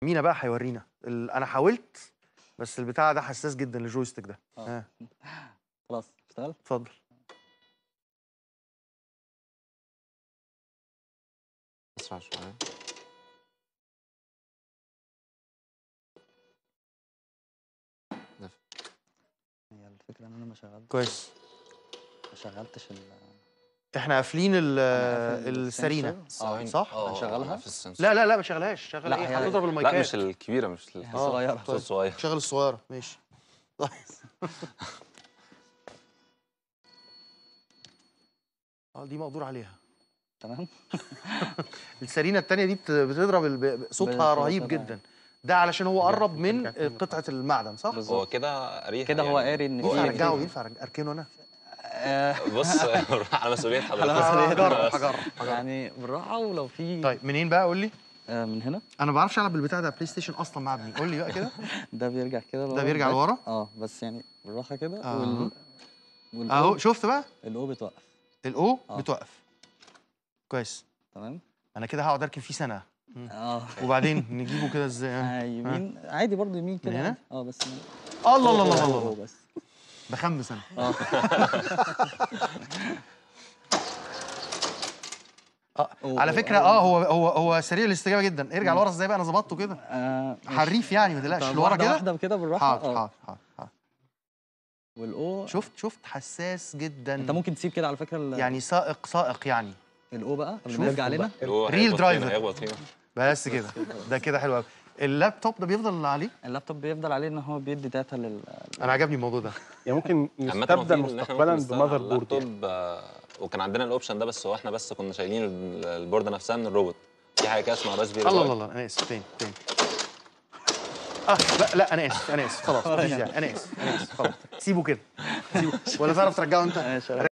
مينا بقى هيورينا ال- انا حاولت بس البتاع ده حساس جدا للجويستيك ده آه. ها خلاص اشتغل اتفضل اسرع شويه هي الفكره ان انا ما شغلت كويس ما شغلتش ال احنا قافلين ال- أنا قافل السرينه السنسور. ثواني. صح؟ اه هنشغلها؟ في السنسور لا لا لا ما شغلهاش شغل لا، ايه هي- هتضرب لا المايكات مش الكبيره مش ال- هي صغيره طيب. صوت صغير شغل الصغيره ماشي طيب اه دي مقدور عليها تمام السرينه التانية دي بت- بتضرب الب- صوتها بتبقى رهيب صوتها جدا ده علشان هو قرب من بترجع تاني. قطعه المعدن صح؟ بالظبط. هو كده قريها كده هو قاري إن هو في- ينفع قاري. ارجعه ينفع أرج- اركنه انا؟ آه، بص على مسؤوليه حضرتك على مسؤولية هجرب حضرتك. هجرب هجرب يعني بالراحه ولو في طيب منين بقى قول لي؟ آه من هنا انا ما بعرفش العب بالبتاع ده بلاي ستيشن اصلا مع ابني قول لي بقى كده ده بيرجع كده ده لورا بيرجع باك. لورا؟ اه بس يعني بالراحه كده آه. وال والأو- اهو شفت بقى الاو بتوقف الاو آه. بتوقف كويس تمام انا كده هقعد اركن فيه سنه اه وبعدين نجيبه كده ازاي آه، يمين عادي برضو يمين كده من هنا؟ عادي. اه بس من- الله الله الله هو- الله هو الله بس بخمس انا اه اه أوه، على أوه، فكره اه هو هو هو سريع الاستجابه جدا ارجع لورا ازاي بقى انا ظبطته كده آه، ماشي. حريف يعني ما تقلقش طب لورا واحدة كده واحده كده بالراحه حاضر اه حاضر حاضر حاضر. والاو شفت شفت حساس جدا انت ممكن تسيب كده على فكره ال- يعني سائق سائق يعني الاو بقى قبل شوف ما نرجع هو علينا هو Real هيخبط فينا، driver. هيخبط فينا بس كده ده كده حلو قوي اللابتوب ده بيفضل عليه اللابتوب بيفضل عليه ان هو بيدي داتا لل انا عجبني الموضوع ده يعني ممكن عامة يستبدل المفروض إن إحنا مستقبلا ممكن نستغنى عن بمذر بورد يعني. اللابتوب، آه، وكان عندنا الاوبشن ده بس هو احنا بس كنا شايلين ال- البورده نفسها من الروبوت في حاجه كده اسمها راسبيري الله باي. الله الله انا اسف تاني تاني اه لا لا انا اسف انا اسف خلاص مفيش داعي انا اسف انا اسف خلاص سيبه كده سيبه ولا تعرف ترجعه انت ماشي، أنا